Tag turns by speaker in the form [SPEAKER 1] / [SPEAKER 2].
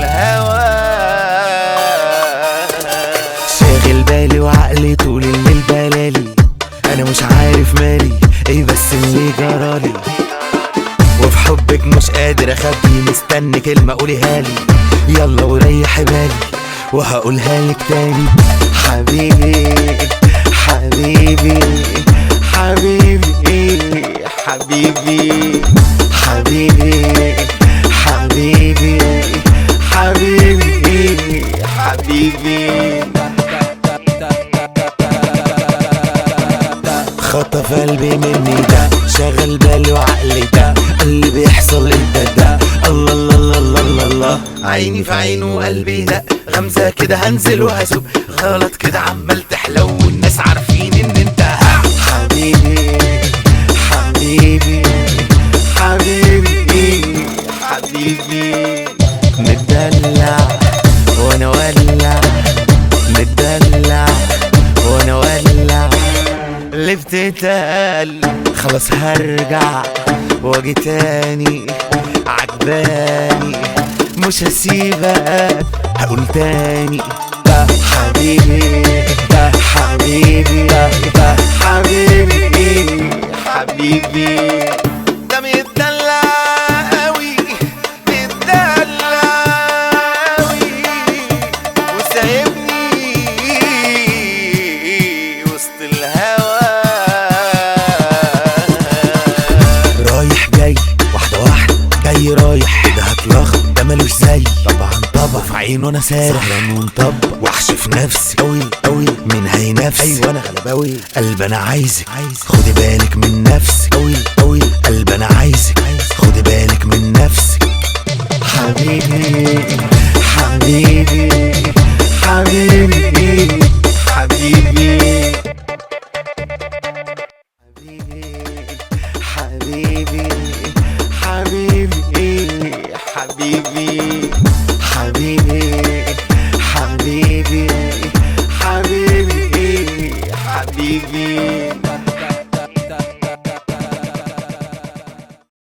[SPEAKER 1] الهوى
[SPEAKER 2] شاغل بالي وعقلي طول الليل بلالي انا مش عارف مالي ايه بس اللي جرالي وفي حبك مش قادر اخبي مستني كلمة قوليها لي يلا وريحي بالي وهقولها لك تاني حبيبي حبيبي حبيبي حبيبي حبيبي حبيبي حبيبي حبيبي خطف قلبي مني ده شغل بالي وعقلي ده اللي بيحصل انت ده الله الله الله الله الله, الله. عيني في عينه وقلبي ده غمزة كده هنزل وهسوق غلط كده عمال تحلو والناس عارفين ان انت ها حبيبي حبيبي حبيبي حبيبي متدلع وانا ولع متدلع وانا ولع اللي بتتقال خلاص هرجع واجي تاني عجباني مش هسيبك هقول تاني ده حبيبي ده حبيبي ده حبيبي حبيبي ده متدلع قوي متدلع قوي وسايبني وسط الهوى رايح جاي واحدة واحدة جاي رايح كده هتلخبط ده ملوش زي طبعا طبعا في عينه انا سارح سهران ومطبق وحش في نفسي قوي قوي من هينافسي ايوه انا غلباوي قلب انا عايزك عايز خدي بالك من نفسي قوي قوي